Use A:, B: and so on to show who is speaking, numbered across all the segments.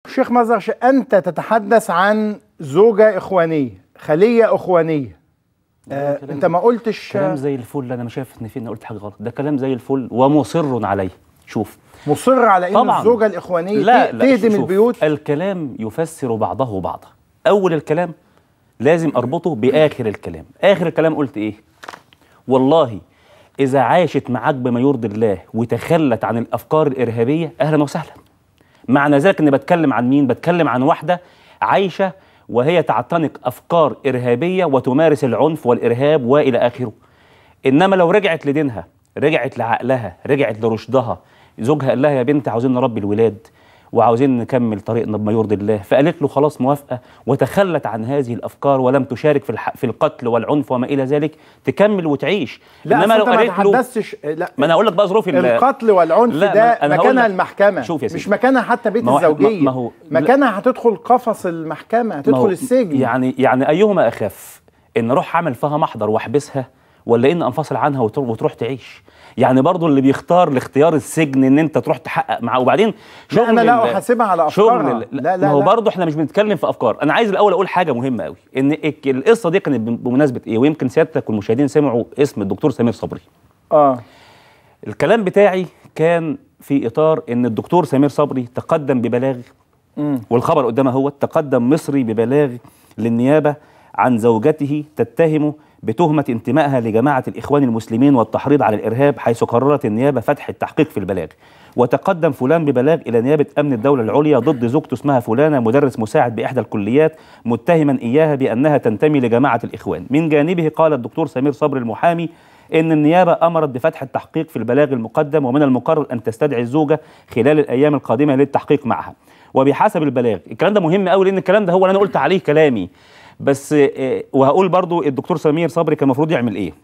A: شيخ مزرش أنت تتحدث عن زوجة إخوانية خلية إخوانية آه
B: كلام-
A: أنت ما قلتش
B: كلام زي الفل انا مش شايف ان في إن قلت حاجه غلط ده كلام زي الفل ومصر عليه شوف
A: مصر على أن
B: طبعاً.
A: الزوجة الإخوانية
B: لا
A: ت-
B: لا
A: تهدم
B: شوف،
A: البيوت
B: الكلام يفسر بعضه بعضا اول الكلام لازم اربطه باخر الكلام اخر الكلام قلت ايه والله اذا عاشت معاك بما يرضي الله وتخلت عن الافكار الارهابيه اهلا وسهلا معنى ذلك اني بتكلم عن مين بتكلم عن واحده عايشه وهي تعتنق افكار ارهابيه وتمارس العنف والارهاب والى اخره انما لو رجعت لدينها رجعت لعقلها رجعت لرشدها زوجها قال لها يا بنت عاوزين نربي الولاد وعاوزين نكمل طريقنا بما يرضي الله فقالت له خلاص موافقه وتخلت عن هذه الافكار ولم تشارك في الح... في القتل والعنف وما الى ذلك تكمل وتعيش
A: لا
B: انما
A: أصل
B: لو
A: أنت ما
B: قالت له
A: تحدثتش لا
B: ما انا هقول لك بقى ظروف ال-
A: القتل والعنف
B: لا،
A: ده
B: ما أنا هقول
A: مكانها
B: لك-
A: المحكمة
B: شوف يا سيدي.
A: مش مكانها حتى بيت
B: ما هو-
A: الزوجية
B: ما- ما هو-
A: مكانها هتدخل قفص المحكمة
B: ما
A: هتدخل
B: هو
A: السجن
B: يعني يعني ايهما اخف ان اروح اعمل فيها محضر واحبسها ولا ان انفصل عنها وتر- وتروح تعيش يعني برضو اللي بيختار لاختيار السجن ان انت تروح تحقق معاه وبعدين
A: لا أنا لا
B: ال-
A: أحاسبها على
B: شغل
A: أفكارها
B: ال-
A: لا لا
B: ما هو
A: لا.
B: برضه احنا مش بنتكلم في افكار انا عايز الاول اقول حاجه مهمه قوي ان الك- القصه دي كانت بم- بمناسبه ايه ويمكن سيادتك والمشاهدين سمعوا اسم الدكتور سمير صبري
A: آه
B: الكلام بتاعي كان في اطار ان الدكتور سمير صبري تقدم ببلاغ
A: مم.
B: والخبر قدامه هو تقدم مصري ببلاغ للنيابه عن زوجته تتهمه بتهمه انتمائها لجماعه الاخوان المسلمين والتحريض على الارهاب حيث قررت النيابه فتح التحقيق في البلاغ وتقدم فلان ببلاغ الى نيابه امن الدوله العليا ضد زوجته اسمها فلانه مدرس مساعد باحدى الكليات متهما اياها بانها تنتمي لجماعه الاخوان من جانبه قال الدكتور سمير صبري المحامي ان النيابه امرت بفتح التحقيق في البلاغ المقدم ومن المقرر ان تستدعي الزوجه خلال الايام القادمه للتحقيق معها وبحسب البلاغ الكلام ده مهم قوي لان الكلام ده هو اللي انا قلت عليه كلامي بس آه، وهقول برضو الدكتور سمير صبري كان المفروض يعمل ايه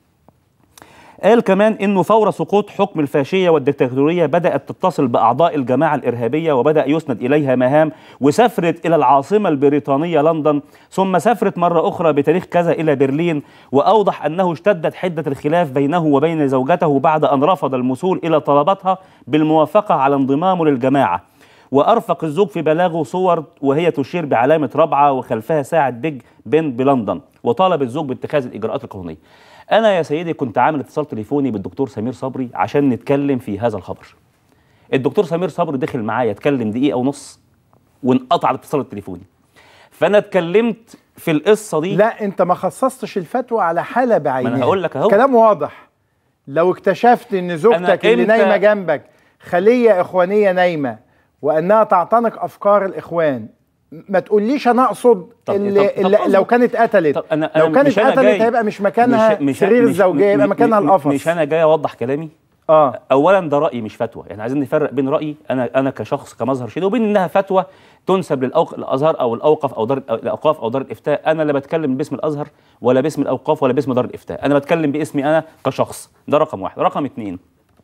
B: قال كمان انه فور سقوط حكم الفاشيه والدكتاتوريه بدات تتصل باعضاء الجماعه الارهابيه وبدا يسند اليها مهام وسافرت الى العاصمه البريطانيه لندن ثم سافرت مره اخرى بتاريخ كذا الى برلين واوضح انه اشتدت حده الخلاف بينه وبين زوجته بعد ان رفض المثول الى طلباتها بالموافقه على انضمامه للجماعه وارفق الزوج في بلاغه صور وهي تشير بعلامه رابعه وخلفها ساعه بيج بن بلندن وطالب الزوج باتخاذ الاجراءات القانونيه. انا يا سيدي كنت عامل اتصال تليفوني بالدكتور سمير صبري عشان نتكلم في هذا الخبر. الدكتور سمير صبري دخل معايا اتكلم دقيقه ونص وانقطع الاتصال التليفوني. فانا اتكلمت في القصه دي
A: لا انت ما خصصتش الفتوى على حاله بعينها
B: أنا هقول لك أهو.
A: كلام واضح لو اكتشفت ان زوجتك اللي
B: إمتى-
A: نايمه جنبك خليه اخوانيه نايمه وانها تعتنق افكار الاخوان ما تقوليش انا اقصد
B: طب-
A: اللي,
B: طب- طب
A: اللي
B: أصبر.
A: لو كانت قتلت
B: طب أنا
A: لو
B: أنا
A: كانت
B: مش أنا
A: قتلت
B: جاي-
A: هيبقى مش مكانها
B: مش- مش-
A: سرير
B: مش-
A: الزوجيه يبقى
B: م-
A: مكانها
B: م-
A: القفص
B: مش انا جاي اوضح كلامي
A: اه
B: اولا ده رايي مش فتوى يعني عايزين نفرق بين رايي انا انا كشخص كمظهر شديد وبين انها فتوى تنسب للأوق... الازهر او الاوقاف او دار الاوقاف او دار الافتاء انا لا بتكلم باسم الازهر ولا باسم الاوقاف ولا باسم دار الافتاء انا بتكلم باسمي انا كشخص ده رقم واحد رقم اتنين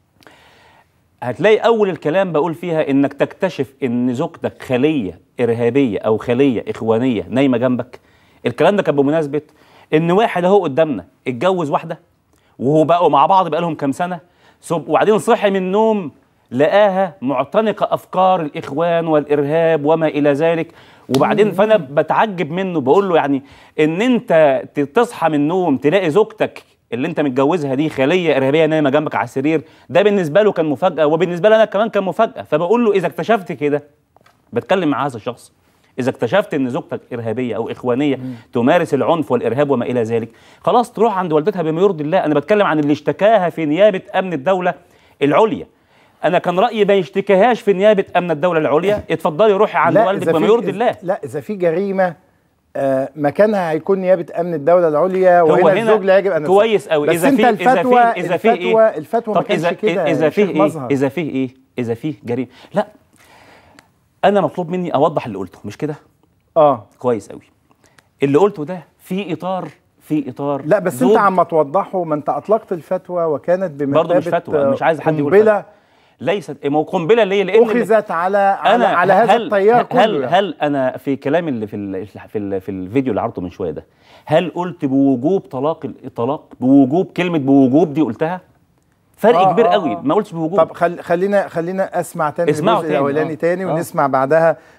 B: هتلاقي اول الكلام بقول فيها انك تكتشف ان زوجتك خليه ارهابيه او خليه اخوانيه نايمه جنبك الكلام ده كان بمناسبه ان واحد اهو قدامنا اتجوز واحده وهو بقوا مع بعض بقالهم كام سنه ثم- وبعدين صحي من النوم لقاها معتنقه افكار الاخوان والارهاب وما الى ذلك وبعدين فانا بتعجب منه بقول له يعني ان انت ت- تصحى من النوم تلاقي زوجتك اللي انت متجوزها دي خليه ارهابيه نايمه جنبك على السرير ده بالنسبه له كان مفاجاه وبالنسبه لي انا كمان كان مفاجاه فبقول له اذا اكتشفت كده بتكلم مع هذا الشخص اذا اكتشفت ان زوجتك ارهابيه او اخوانيه تمارس العنف والارهاب وما الى ذلك خلاص تروح عند والدتها بما يرضي الله انا بتكلم عن اللي اشتكاها في نيابه امن الدوله العليا انا كان رايي ما يشتكيهاش في نيابه امن الدوله العليا اتفضلي روحي عند
A: لا،
B: والدك
A: إذا
B: بما
A: في-
B: يرضي الله
A: لا اذا في جريمه آه مكانها هيكون نيابه امن الدوله العليا
B: هو
A: وهنا
B: هنا
A: الزوج لا يجب ان يتصرف.
B: كويس قوي
A: بس
B: اذا
A: انت
B: في اذا
A: الفتوى
B: في اذا في
A: الفتوى
B: ايه
A: الفتوى ما
B: طب
A: كانش
B: اذا
A: كده
B: اذا
A: يا
B: في
A: شيخ
B: ايه
A: مظهر.
B: اذا في ايه اذا في جريمه لا انا مطلوب مني اوضح اللي قلته مش كده
A: اه
B: كويس قوي اللي قلته ده في اطار في اطار
A: لا بس
B: زوج-
A: انت عم توضحه ما انت اطلقت الفتوى وكانت بمثابه
B: برضه مش فتوى أنا مش عايز حد يقول
A: قنبله
B: ليست ما هو قنبله ليه لان
A: اخذت على على,
B: انا
A: على هذا
B: هل
A: التيار كله
B: هل
A: يعني.
B: هل انا في كلامي اللي في ال في ال في الفيديو اللي عرضته من شويه ده هل قلت بوجوب طلاق الطلاق بوجوب كلمه بوجوب دي قلتها فرق
A: آه،
B: كبير
A: آه،
B: قوي
A: آه.
B: ما قلتش بوجوب
A: طب خل خلينا خلينا اسمع تاني
B: اسمعوا
A: الجزء
B: تاني،
A: الاولاني
B: آه،
A: تاني
B: آه.
A: ونسمع بعدها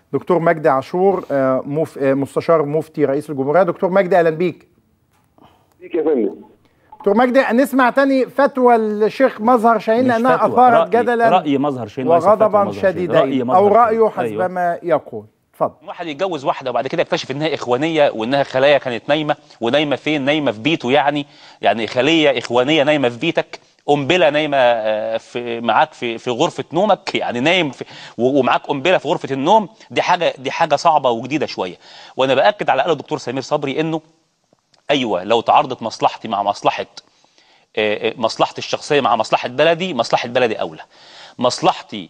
A: دكتور مجدي عاشور آه، مف... آه، مستشار مفتي رئيس الجمهوريه دكتور مجدي اهلا بيك
C: بيك يا فندم
A: دكتور مجدي نسمع تاني فتوى الشيخ مظهر شاهين
B: مش
A: لانها
B: فتوى،
A: اثارت
B: رأي-
A: جدلا
B: رأي مظهر شاهين وليس فتوى
A: وغضبا
B: مظهر شاهين. رأي
A: شديدين
B: مظهر
A: او
B: شاهين.
A: رايه
B: أيوة.
A: حسب ما يقول اتفضل
D: واحد يتجوز واحده وبعد كده يكتشف انها اخوانيه وانها خلايا كانت نايمه ونايمه فين نايمه في بيته يعني يعني خليه اخوانيه نايمه في بيتك قنبله نايمه آه، في معاك في في غرفه نومك يعني نايم في و- ومعاك قنبله في غرفه النوم دي حاجه دي حاجه صعبه وجديده شويه وانا باكد على قول الدكتور سمير صبري انه ايوه لو تعارضت مصلحتي مع مصلحه آه، آه، مصلحتي الشخصيه مع مصلحه بلدي مصلحه بلدي اولى مصلحتي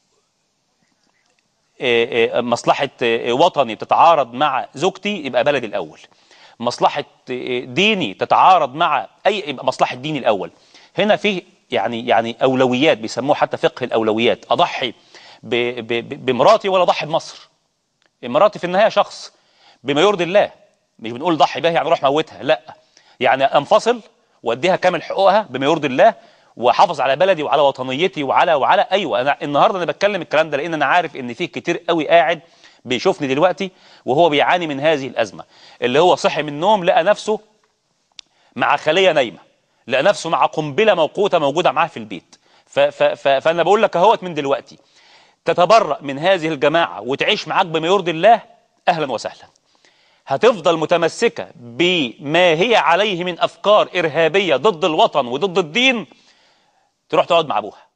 D: آه، آه، مصلحة آه، وطني تتعارض مع زوجتي يبقى بلدي الأول مصلحة آه، ديني تتعارض مع أي يبقى مصلحة ديني الأول هنا فيه يعني يعني أولويات بيسموه حتى فقه الأولويات أضحي ب- ب- ب- بمراتي ولا أضحي بمصر مراتي في النهاية شخص بما يرضي الله مش بنقول ضحي بها يعني روح موتها لا يعني انفصل واديها كامل حقوقها بما يرضي الله واحافظ على بلدي وعلى وطنيتي وعلى وعلى ايوه انا النهارده انا بتكلم الكلام ده لان انا عارف ان في كتير قوي قاعد بيشوفني دلوقتي وهو بيعاني من هذه الازمه اللي هو صحي من النوم لقى نفسه مع خليه نايمه لقى نفسه مع قنبله موقوته موجوده معاه في البيت ف ف ف فانا بقول لك اهوت من دلوقتي تتبرأ من هذه الجماعه وتعيش معاك بما يرضي الله اهلا وسهلا هتفضل متمسكة بما هي عليه من أفكار إرهابية ضد الوطن وضد الدين تروح تقعد مع أبوها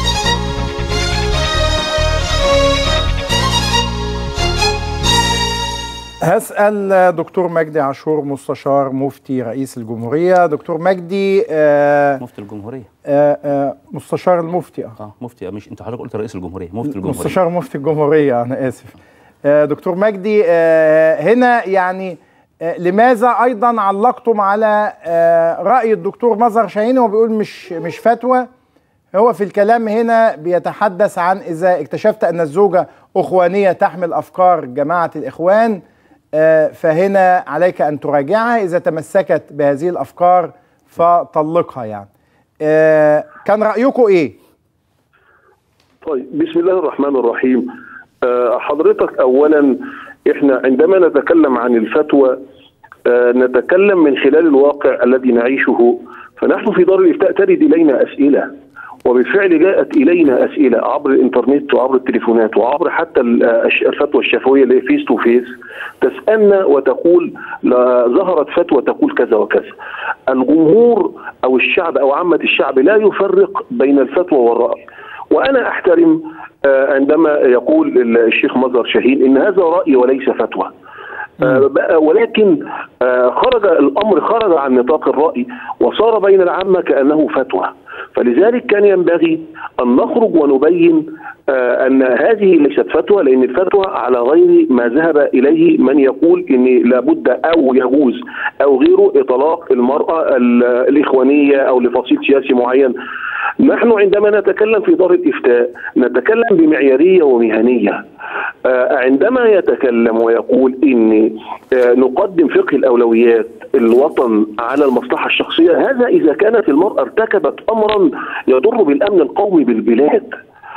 A: هسأل دكتور مجدي عاشور مستشار مفتي رئيس الجمهورية دكتور مجدي آه
B: مفتي الجمهوريه
A: آه آه مستشار المفتي آه.
B: اه مفتي مش انت حضرتك قلت رئيس الجمهوريه مفتي الجمهوريه
A: مستشار مفتي الجمهورية أنا آسف آه دكتور مجدي آه هنا يعني آه لماذا أيضا علقتم على آه رأي الدكتور مظهر شاهين هو بيقول مش مش فتوى هو في الكلام هنا بيتحدث عن إذا اكتشفت أن الزوجة أخوانية تحمل أفكار جماعة الإخوان آه، فهنا عليك أن تراجعها إذا تمسكت بهذه الأفكار فطلقها يعني آه، كان رأيكم إيه؟
C: طيب بسم الله الرحمن الرحيم آه، حضرتك اولا احنا عندما نتكلم عن الفتوى آه، نتكلم من خلال الواقع الذي نعيشه فنحن في دار الافتاء ترد الينا اسئله وبالفعل جاءت الينا اسئله عبر الانترنت وعبر التليفونات وعبر حتى ال- آه، الش- الفتوى الشفويه اللي فيس تو فيس تسالنا وتقول لا ظهرت فتوى تقول كذا وكذا الجمهور او الشعب او عامه الشعب لا يفرق بين الفتوى والراي وانا احترم آه، عندما يقول الشيخ مظهر شاهين ان هذا راي وليس فتوى آه، بقى- ولكن آه، خرج الامر خرج عن نطاق الراي وصار بين العامه كانه فتوى فلذلك كان ينبغي ان نخرج ونبين آه، ان هذه ليست فتوى لان الفتوى على غير ما ذهب اليه من يقول ان لابد او يجوز او غيره اطلاق المراه ال- الاخوانيه او لفصيل سياسي معين نحن عندما نتكلم في دار الافتاء نتكلم بمعياريه ومهنيه آه، عندما يتكلم ويقول ان آه، نقدم فقه الاولويات الوطن على المصلحه الشخصيه هذا اذا كانت المراه ارتكبت امرا يضر بالامن القومي بالبلاد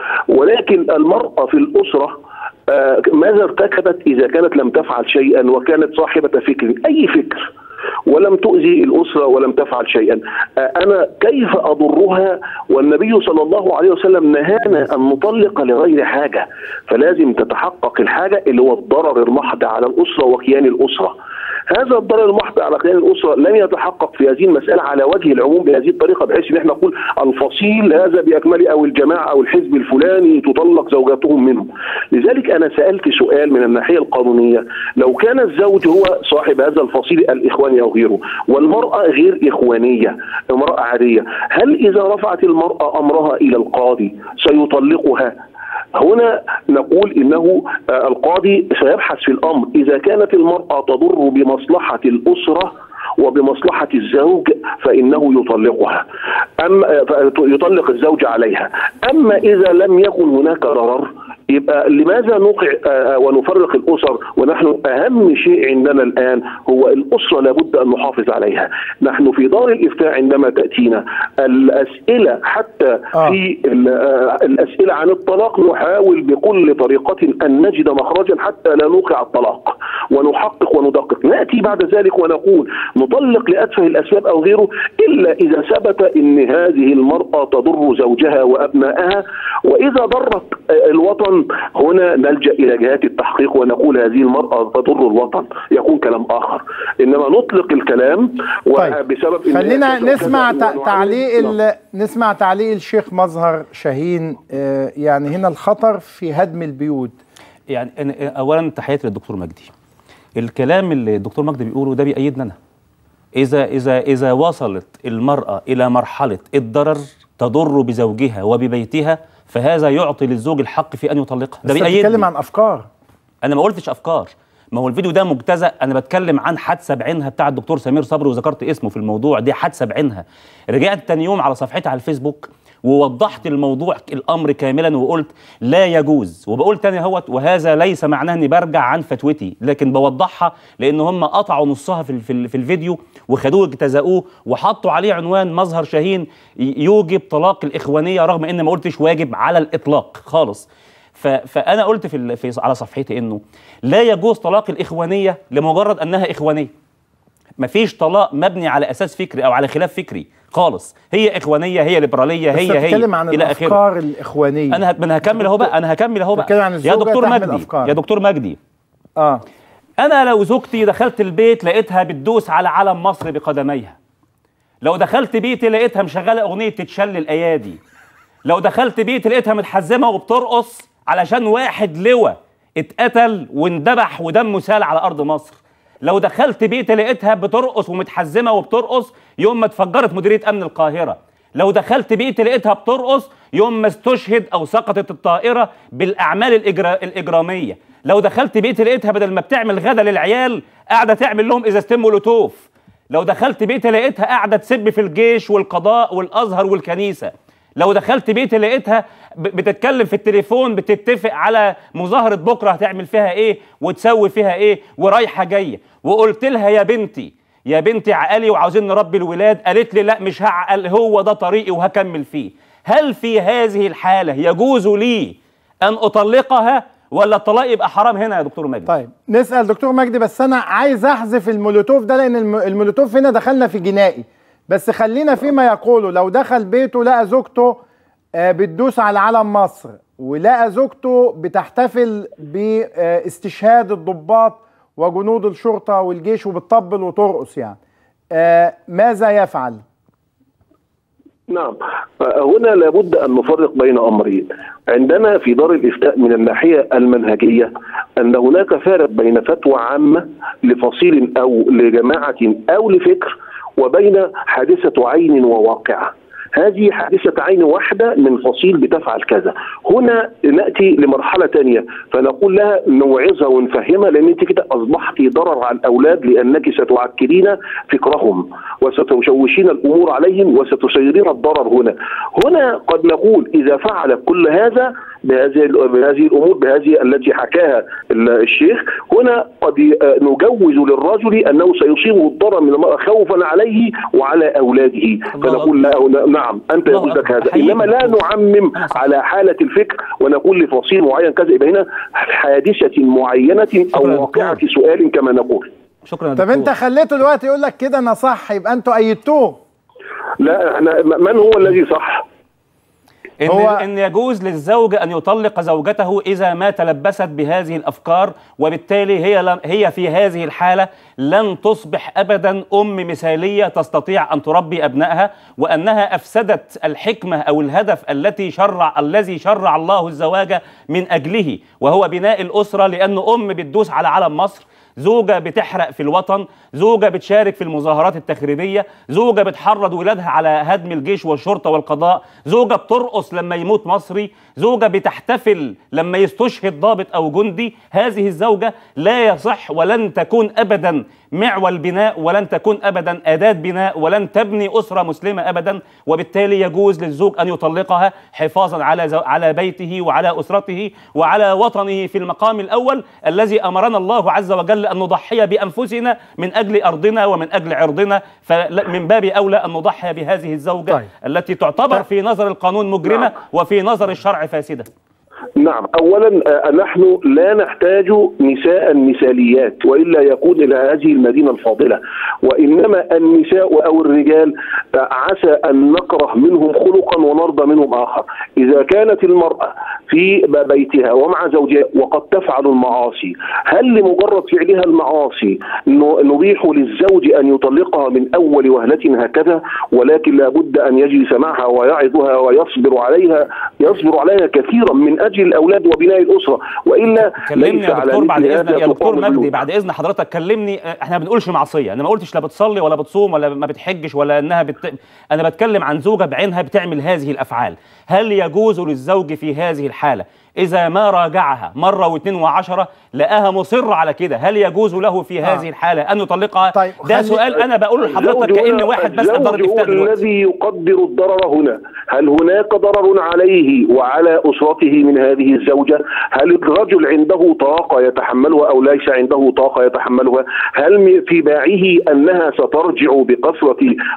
C: ولكن المراه في الاسره آه، ماذا ارتكبت اذا كانت لم تفعل شيئا وكانت صاحبه فكر اي فكر ولم تؤذي الأسرة ولم تفعل شيئا آه، أنا كيف أضرها والنبي صلى الله عليه وسلم نهانا أن نطلق لغير حاجة فلازم تتحقق الحاجة اللي هو الضرر المحض على الأسرة وكيان الأسرة هذا الضرر المحض على كيان الأسرة لم يتحقق في هذه المسألة على وجه العموم بهذه الطريقة بحيث أن احنا نقول الفصيل هذا بأكمله أو الجماعة أو الحزب الفلاني تطلق زوجاتهم منهم لذلك أنا سألت سؤال من الناحية القانونية لو كان الزوج هو صاحب هذا الفصيل الإخواني أو غيره والمرأة غير إخوانية امرأة عادية هل إذا رفعت المرأة أمرها إلى القاضي سيطلقها هنا نقول انه آه، القاضي سيبحث في الامر اذا كانت المراه تضر بمصلحه الاسره وبمصلحة الزوج فإنه يطلقها أما يطلق الزوج عليها أما إذا لم يكن هناك ضرر يبقى لماذا نوقع آه، ونفرق الاسر ونحن اهم شيء عندنا الان هو الاسره لابد ان نحافظ عليها نحن في دار الافتاء عندما تاتينا الاسئله حتى
A: آه.
C: في ال- آه، الاسئله عن الطلاق نحاول بكل طريقه ان نجد مخرجا حتى لا نوقع الطلاق ونحقق وندقق ناتي بعد ذلك ونقول نطلق لاتفه الاسباب او غيره الا اذا ثبت ان هذه المراه تضر زوجها وابنائها واذا ضرت آه، الوطن هنا نلجا الى جهات التحقيق ونقول هذه المراه تضر الوطن يكون كلام اخر انما نطلق الكلام
A: طيب
C: وبسبب إن
A: خلينا
C: كذا
A: نسمع
C: وكذا
A: تع-
C: ونعلم-
A: تعليق
C: نعم.
A: ال- نسمع تعليق الشيخ مظهر شاهين آه، يعني هنا الخطر في هدم البيوت
B: يعني أنا- اولا تحياتي للدكتور مجدي الكلام اللي الدكتور مجدي بيقوله ده بيأيدنا انا اذا اذا اذا وصلت المراه الى مرحله الضرر تضر بزوجها وببيتها فهذا يعطي للزوج الحق في ان يطلقها ده
A: بس أنت
B: بيأيدني
A: بتتكلم عن افكار
B: انا ما قلتش افكار ما هو الفيديو ده مجتزأ انا بتكلم عن حادثه بعينها بتاع الدكتور سمير صبري وذكرت اسمه في الموضوع دي حادثه بعينها رجعت تاني يوم على صفحتي على الفيسبوك ووضحت الموضوع الامر كاملا وقلت لا يجوز وبقول تاني اهوت وهذا ليس معناه اني برجع عن فتوتي لكن بوضحها لان هم قطعوا نصها في ال- في, ال- في الفيديو وخدوه اجتزأوه وحطوا عليه عنوان مظهر شاهين ي- يوجب طلاق الاخوانيه رغم ان ما قلتش واجب على الاطلاق خالص ف- فانا قلت في, ال- في على صفحتي انه لا يجوز طلاق الاخوانيه لمجرد انها اخوانيه مفيش طلاق مبني على اساس فكري او على خلاف فكري خالص هي اخوانيه هي ليبراليه
A: بس
B: هي هي
A: بتتكلم عن
B: الى اخره
A: الافكار الاخوانيه
B: انا هت- ما انا هكمل اهو بقى انا هكمل اهو بقى
A: بتتكلم عن
B: يا
A: الزوجة
B: دكتور
A: تحمل
B: مجدي
A: أفكار.
B: يا دكتور مجدي
A: اه
B: انا لو زوجتي دخلت البيت لقيتها بتدوس على علم مصر بقدميها لو دخلت بيتي لقيتها مشغله اغنيه تتشل الايادي لو دخلت بيتي لقيتها متحزمه وبترقص علشان واحد لواء اتقتل واندبح ودمه سال على ارض مصر لو دخلت بيتي لقيتها بترقص ومتحزمه وبترقص يوم ما اتفجرت مديريه امن القاهره لو دخلت بيتي لقيتها بترقص يوم ما استشهد او سقطت الطائره بالاعمال الإجرا... الاجراميه لو دخلت بيتي لقيتها بدل ما بتعمل غدا للعيال قاعده تعمل لهم ازازتين مولوتوف لو دخلت بيتي لقيتها قاعده تسب في الجيش والقضاء والازهر والكنيسه لو دخلت بيتي لقيتها ب- بتتكلم في التليفون بتتفق على مظاهره بكره هتعمل فيها ايه وتسوي فيها ايه ورايحه جايه وقلت لها يا بنتي يا بنتي عقلي وعاوزين نربي الولاد قالت لي لا مش هعقل هو ده طريقي وهكمل فيه هل في هذه الحاله يجوز لي ان اطلقها ولا الطلاق يبقى حرام هنا يا دكتور مجدي
A: طيب نسال دكتور مجدي بس انا عايز احذف المولوتوف ده لان الم- المولوتوف هنا دخلنا في جنائي بس خلينا فيما يقوله لو دخل بيته لقى زوجته آه، بتدوس على علم مصر ولقى زوجته بتحتفل باستشهاد الضباط وجنود الشرطه والجيش وبتطبل وترقص يعني آه، ماذا يفعل؟
C: نعم هنا لابد ان نفرق بين امرين عندنا في دار الافتاء من الناحيه المنهجيه ان هناك فارق بين فتوى عامه لفصيل او لجماعه او لفكر وبين حادثه عين وواقعه هذه حادثة عين واحدة من فصيل بتفعل كذا هنا نأتي لمرحلة تانية فنقول لها نوعظها ونفهمها لأن أنت كده أصبحت ضرر على الأولاد لأنك ستعكرين فكرهم وستشوشين الأمور عليهم وستسيرين الضرر هنا هنا قد نقول إذا فعل كل هذا بهذه بهذه الامور بهذه التي حكاها الشيخ هنا قد نجوز للرجل انه سيصيبه الضرر من المرأة خوفا عليه وعلى اولاده فنقول له نعم انت
B: الله
C: يجوز لك
B: أكبر.
C: هذا
B: أحييك.
C: انما لا نعمم
B: أنا صح.
C: على حاله الفكر ونقول لفصيل معين كذا يبقى هنا حادثه معينه
B: شكراً
C: او
B: يا
C: واقعه
B: دكتور.
C: سؤال كما نقول
B: شكرا يا
A: طب
B: دكتور.
A: انت خليته دلوقتي يقول لك كده انا صح يبقى انتوا ايدتوه
C: لا احنا من هو الذي صح؟
B: إن,
A: هو-
B: إن يجوز للزوج أن يطلق زوجته إذا ما تلبست بهذه الأفكار وبالتالي هي لن هي في هذه الحالة لن تصبح أبدا أم مثالية تستطيع أن تربي أبنائها وأنها أفسدت الحكمة أو الهدف التي شرع الذي شرع الله الزواج من أجله وهو بناء الأسرة لأن أم بتدوس على علم مصر زوجة بتحرق في الوطن زوجة بتشارك في المظاهرات التخريبية زوجة بتحرض ولادها على هدم الجيش والشرطة والقضاء زوجة بترقص لما يموت مصري زوجة بتحتفل لما يستشهد ضابط أو جندي هذه الزوجة لا يصح ولن تكون أبدا معول بناء ولن تكون أبدا أداة بناء ولن تبني أسرة مسلمة أبدا وبالتالي يجوز للزوج أن يطلقها حفاظا على زو... على بيته وعلى أسرته وعلى وطنه في المقام الأول الذي أمرنا الله عز وجل أن نضحي بأنفسنا من أجل أرضنا ومن أجل عرضنا فمن باب أولى أن نضحي بهذه الزوجة
A: طيب.
B: التي تعتبر
A: طيب.
B: في نظر القانون مجرمة
C: نعم.
B: وفي نظر الشرع فاسدة
C: نعم اولا آه، نحن لا نحتاج نساء مثاليات والا يكون الى هذه المدينه الفاضله وانما النساء او الرجال آه، عسى ان نكره منهم خلقا ونرضى منهم اخر اذا كانت المراه في بيتها ومع زوجها وقد تفعل المعاصي هل لمجرد فعلها المعاصي ن- نبيح للزوج ان يطلقها من اول وهله هكذا ولكن لابد ان يجلس معها ويعظها ويصبر عليها يصبر عليها كثيرا من اجل الاولاد وبناء الاسره والا
B: كلمني
C: ليس
B: يا
C: على
B: دكتور بعد
C: مثل
B: اذنك
C: هذا
B: يا دكتور
C: تقام
B: مجدي
C: البيوت.
B: بعد اذن حضرتك كلمني آه، احنا ما بنقولش معصيه انا ما قلتش لا بتصلي ولا بتصوم ولا ما بتحجش ولا انها بت... انا بتكلم عن زوجه بعينها بتعمل هذه الافعال هل يجوز للزوج في هذه الحاله اذا ما راجعها مره واثنين وعشرة لقاها مصره على كده هل يجوز له في هذه الحاله ان يطلقها
A: طيب،
B: ده
A: خلي-
B: سؤال انا بقوله لحضرتك
C: الزوج
B: كان
C: هنا-
B: واحد بس دار
C: الزوج
B: الافتاء
C: هو
B: دلوقتي
C: الذي يقدر الضرر هنا هل هناك ضرر عليه وعلى أسرته من هذه الزوجة هل الرجل عنده طاقة يتحملها أو ليس عنده طاقة يتحملها هل م- في باعه أنها سترجع بكثرة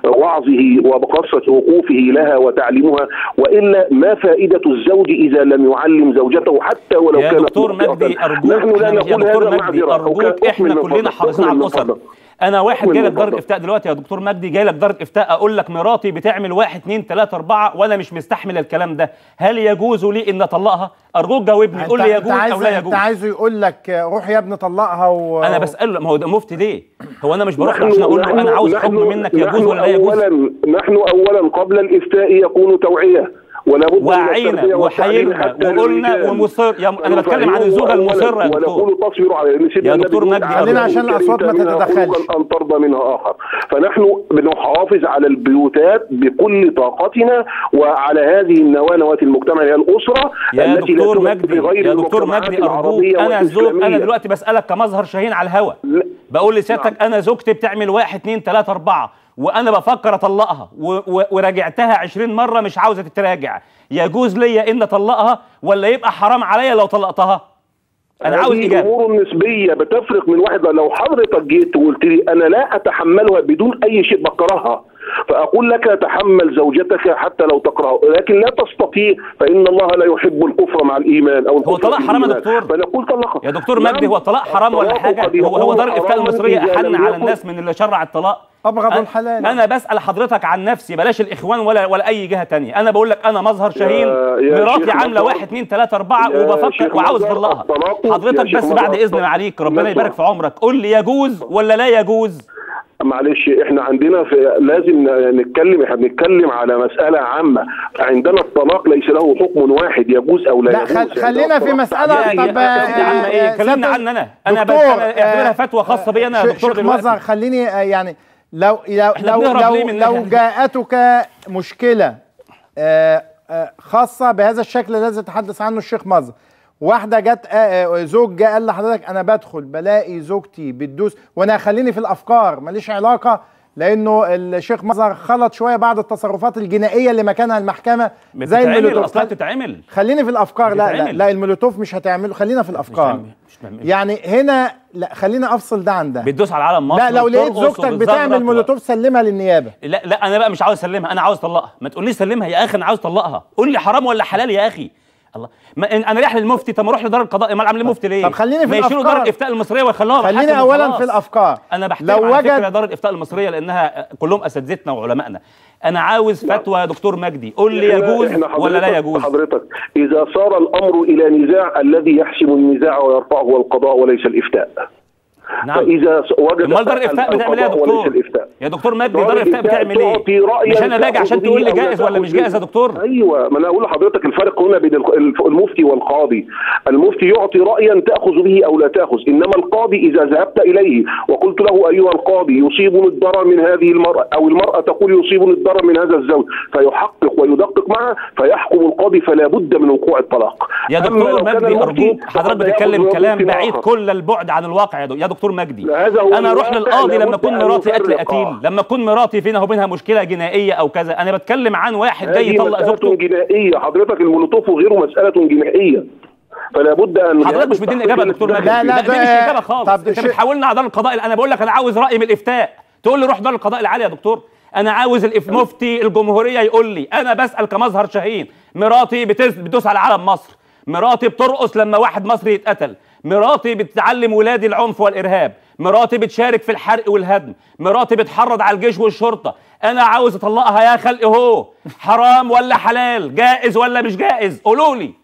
C: وعظه وبكثرة وقوفه لها وتعليمها وإلا ما فائدة الزوج إذا لم يعلم زوجته حتى ولو
B: يا
C: كانت
B: دكتور
C: مخطئة؟
B: مجدي ارجوك
C: نحن لا
B: احنا مش- يا
C: نقول
B: دكتور
C: هذا
B: مجدي
C: معذرة.
B: ارجوك
C: أوكي،
B: احنا
C: أكمل من
B: كلنا
C: فضلك.
B: حافظين على
C: أكمل من
B: الاسر
C: فضلك.
B: انا واحد
C: أكمل
B: جاي لك
C: من
B: دار
C: فضلك.
B: افتاء دلوقتي يا دكتور مجدي جاي لك دار افتاء اقول لك مراتي بتعمل واحد اتنين تلاته اربعه وانا مش مستحمل الكلام ده هل يجوز لي ان اطلقها ارجوك جاوبني قول لي
A: انت
B: يجوز
A: عايز
B: او لا
A: انت
B: يجوز
A: عايزه يقول لك آه، روح يا ابني طلقها و...
B: انا بساله ما هو ده مفتي ليه هو انا مش بروح له
C: نحن-
B: عشان اقول له
C: نحن-
B: انا عاوز
C: نحن-
B: حكم منك يجوز
C: نحن
B: ولا لا يجوز
C: اولا نحن اولا قبل الافتاء يكون توعيه ولا بد من
B: وعينا
C: التربية والتعليم
B: وحيلنا
C: حتى
B: وقلنا
C: للرجال.
B: ومصر يا انا بتكلم عن الزوجه
C: أولاً
B: المصره يا دكتور
C: ونقول تصبروا على لأن سيدنا
B: يا
C: النبي
B: دكتور
C: يقول
B: مجدي،
C: تعالوا
A: خلينا عشان
C: كرهت
A: الأصوات ما
C: منها
A: تتدخلش.
C: خلقاً ان ترضى منها اخر فنحن بنحافظ على البيوتات بكل طاقتنا وعلى هذه النواه نواه المجتمع هي الاسره
B: يا
C: التي لا
B: دكتور
C: توجد
B: مجدي
C: في غير
B: يا دكتور
C: المجتمعات
B: مجدي ارجوك
C: العربية
B: انا الزوج انا
C: والإسلامية.
B: دلوقتي بسالك كمظهر شاهين على الهوا
C: لا.
B: بقول لسيادتك انا زوجتي بتعمل واحد اتنين تلاته اربعه وانا بفكر اطلقها و و وراجعتها 20 مره مش عاوزه تتراجع يجوز ليا ان اطلقها ولا يبقى حرام عليا لو طلقتها انا عاوز
C: هذه
B: اجابه
C: امور نسبيه بتفرق من واحد لو حضرتك جيت وقلت لي انا لا اتحملها بدون اي شيء بكرهها فاقول لك تحمل زوجتك حتى لو تكرهه لكن لا تستطيع فان الله لا يحب الكفر مع الايمان او الكفر
B: طلاق
C: في
B: حرام يا
C: الإيمان.
B: دكتور؟
C: فنقول طلقها
B: يا دكتور
C: نعم.
B: مجدي هو الطلاق حرام ولا
C: الطلاق قد
B: حاجه هو هو
C: يكون
B: دار الافتاء
C: حراما
B: المصريه
C: إذا
B: احن
C: لم
B: على
C: يكن-
B: الناس من اللي شرع الطلاق
A: أبغض
B: أنا-
A: الحلال.
B: انا بسال حضرتك عن نفسي بلاش الاخوان ولا ولا اي جهه تانية انا بقول لك انا مظهر شاهين
C: يا
B: مراتي
C: شيخ
B: عامله
C: مظهر-
B: واحد اتنين تلاته اربعه
C: يا
B: وبفكر
C: شيخ
B: وعاوز
C: مظهر
B: اطلقها
C: الطلاق- يا
B: حضرتك
C: شيخ
B: بس
C: مظهر
B: بعد اذن
C: الطلاق-
B: عليك ربنا
C: نسمع.
B: يبارك في عمرك قول لي يجوز ولا لا يجوز
C: معلش احنا عندنا في لازم ن- نتكلم احنا بنتكلم على مساله عامه عندنا الطلاق ليس له حكم واحد يجوز او لا,
A: لا
C: يجوز
A: خل...
C: عندنا
A: خلينا في
C: الطلاق
A: مسألة
B: يا- يا-
A: طب
B: يا عم ايه كلمنا عني انا انا
A: دكتور،
B: بس- اعتبرها
A: آه،
B: فتوى خاصه بي انا يا
A: ش-
B: دكتور
A: شيخ مظهر
B: دلوقتي
A: خليني آه، يعني لو لو
B: إحنا
A: لو
B: بنهرب
A: لو,
B: ليه منها؟
A: لو جاءتك مشكلة آه، آه، خاصة بهذا الشكل الذي يتحدث عنه الشيخ مظهر واحدة جت آه، آه، زوج جه قال لحضرتك أنا بدخل بلاقي زوجتي بتدوس وأنا خليني في الأفكار ماليش علاقة لأنه الشيخ مظهر خلط شوية بعض التصرفات الجنائية اللي مكانها المحكمة زي
B: بتتعمل
A: المولوتوف
B: اصلا بتتعمل
A: خليني في الافكار لا لا
B: بتتعمل.
A: لا المولوتوف مش هتعمله خلينا في الافكار
B: بتعمل. مش بتعمل.
A: يعني هنا لا خلينا افصل ده عن ده
B: بتدوس على العالم مصر
A: لا لو لقيت
B: وبترقص
A: زوجتك
B: وبتزغرط
A: بتعمل
B: و-
A: مولوتوف سلمها للنيابه
B: لا لا انا بقى مش عاوز اسلمها انا عاوز اطلقها ما تقوليش سلمها يا اخي انا عاوز اطلقها قول لي حرام ولا حلال يا اخي الله ما إن- انا رايح للمفتي طب ما اروح لدار القضاء امال عامل للمفتي ليه
A: طب خليني في
B: ما يشيلوا
A: الأفكار.
B: دار الافتاء المصريه ويخلوها محاكم
A: خلينا اولا
B: وخلاص.
A: في الافكار
B: انا بحترم
A: لو
B: على فكره
A: وجد
B: دار الافتاء المصريه لانها كلهم اساتذتنا وعلمائنا انا عاوز فتوى يا دكتور مجدي قول لي
C: إحنا-
B: يجوز
C: إحنا
B: ولا لا
C: حضرتك-
B: يجوز
C: حضرتك اذا صار الامر الى نزاع الذي يحسم النزاع ويرفعه هو القضاء وليس الافتاء
B: نعم.
C: فاذا س- وجد
B: امال دار الافتاء بتعمل ايه يا
C: القضاء وليس
B: دكتور
C: الافتاء
B: يا دكتور مجدي
C: دار
B: دار الافتاء
C: الإفتاء
B: بتعمل ايه
C: تعطي رأياً
B: مش انا باجي
C: تأخذ
B: عشان
C: به
B: تقول لي
C: أو لا
B: جائز ولا
C: تأخذ
B: مش
C: به.
B: جائز يا دكتور
C: ايوه ما انا اقول لحضرتك الفرق هنا بين الق- الف- المفتي والقاضي المفتي يعطي رايا تاخذ به او لا تاخذ انما القاضي اذا ذهبت اليه وقلت له ايها القاضي يصيبني الضرر من هذه المراه او المراه تقول يصيبني الضرر من هذا الزوج فيحقق ويدقق معه فيحكم القاضي فلا بد من وقوع الطلاق
B: يا
C: أما
B: دكتور
C: لو كان
B: مجدي
C: المفتي
B: ارجوك حضرتك
C: فقد
B: بتتكلم
C: يأخذ
B: كلام
C: مفتي
B: بعيد
C: آخر.
B: كل البعد عن الواقع يا دك- يا دكتور مجدي
C: لا، هذا هو
B: انا اروح
C: الواقع،
B: للقاضي لما
C: لابد
B: اكون
C: أن
B: مراتي قتل
C: نفرق.
B: قتيل لما اكون مراتي فينا وبينها مشكله جنائيه او كذا انا بتكلم عن واحد جاي
C: هذه
B: يطلق
C: مسألة
B: زوجته
C: جنائية حضرتك المولوتوف وغيره مسألة جنائية فلا بد ان
B: حضرتك مش مديني اجابه يا دكتور مجدي
A: لا، لا،
B: دي
A: ده-
B: مش اجابه خالص
A: طب
B: انت
A: شيء-
B: بتحاولنا على دار القضاء انا بقول لك انا عاوز راي من الافتاء تقول لي روح دار القضاء العالي يا دكتور انا عاوز الإف- مفتي الجمهوريه يقول لي انا بسال كمظهر شاهين مراتي بتس- بتدوس على علم مصر مراتي بترقص لما واحد مصري يتقتل مراتي بتعلم ولادي العنف والارهاب مراتي بتشارك في الحرق والهدم مراتي بتحرض على الجيش والشرطه انا عاوز اطلقها يا خلق هو حرام ولا حلال جائز ولا مش جائز قولوا لي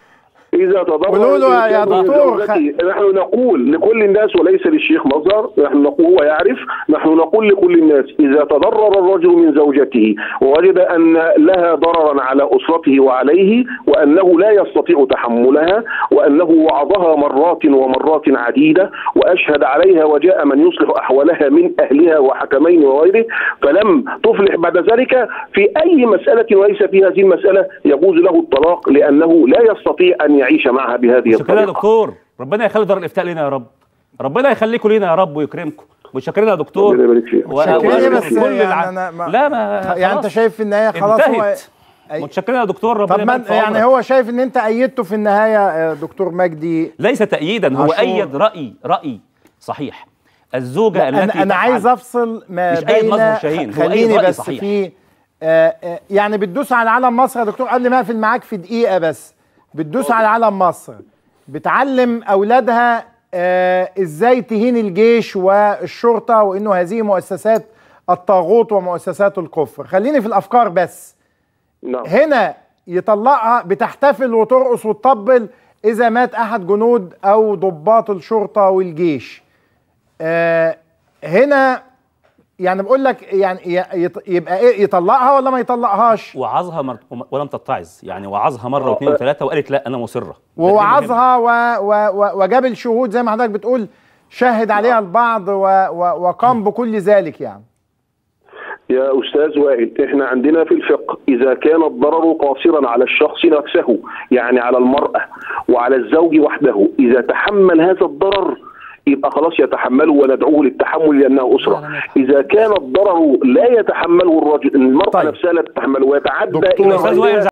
C: اذا تضرر
A: قولوا له يا
C: الإنسان
A: دكتور
C: بزوجته، نحن نقول لكل الناس وليس للشيخ مظهر نحن نقول هو يعرف نحن نقول لكل الناس اذا تضرر الرجل من زوجته ووجد ان لها ضررا على اسرته وعليه وانه لا يستطيع تحملها وانه وعظها مرات ومرات عديده واشهد عليها وجاء من يصلح احوالها من اهلها وحكمين وغيره فلم تفلح بعد ذلك في اي مساله وليس في هذه المساله يجوز له الطلاق لانه لا يستطيع ان يعيش معها بهذه
B: شكرا يا
C: الطريقه
B: دكتور ربنا يخلي دار الافتاء لنا يا رب ربنا يخليكم لينا يا رب ويكرمكم وشكرا يا دكتور
C: ربنا يبارك فيك.
B: و-
A: شكرا
B: وأشكر
A: بس
B: كل
A: يعني
B: الع-
A: أنا ما-
B: لا ما
A: يعني انت
B: خلاص.
A: شايف في النهايه خلاص هو
B: انتهت
A: أي-
B: متشكرين يا دكتور ربنا
A: طب
B: يبارك
A: من
B: في
A: يعني
B: عمرك.
A: هو شايف ان انت ايدته في النهايه آه، دكتور مجدي
B: ليس تأييدا هو
A: عاشور.
B: أيد رأي رأي صحيح الزوجة التي
A: انا انا
B: تفعل-
A: عايز افصل ما
B: مش أي
A: بين
B: مظهر شاهين، هو أي
A: خليني
B: رأي
A: بس
B: صحيح.
A: في آه، آه، يعني بتدوس على علم مصر يا دكتور قبل ما اقفل معاك في دقيقه بس بتدوس على علم مصر بتعلم اولادها آه، ازاي تهين الجيش والشرطه وانه هذه مؤسسات الطاغوت ومؤسسات الكفر خليني في الافكار بس
C: نعم
A: هنا يطلقها بتحتفل وترقص وتطبل اذا مات احد جنود او ضباط الشرطه والجيش آه هنا يعني بقول لك يعني ي- يط- يبقى ايه يطلقها ولا ما يطلقهاش
B: وعظها مر... ولم تتعظ يعني وعظها مرة واثنين وثلاثة وقالت لا أنا مصرة ده المهم.
A: ووعظها و و و وجاب الشهود زي ما حضرتك بتقول شهد عليها البعض و و وقام بكل ذلك يعني
C: يا استاذ وائل احنا عندنا في الفقه اذا كان الضرر قاصرا على الشخص نفسه يعني على المراه وعلى الزوج وحده اذا تحمل هذا الضرر يبقى خلاص يتحمله وندعوه للتحمل لانه اسره اذا كان الضرر لا يتحمله الرجل المراه
A: طيب.
C: نفسها لا تتحمله ويتعدى
A: دكتور
C: الى
B: أستاذ
C: غيرها
B: وائل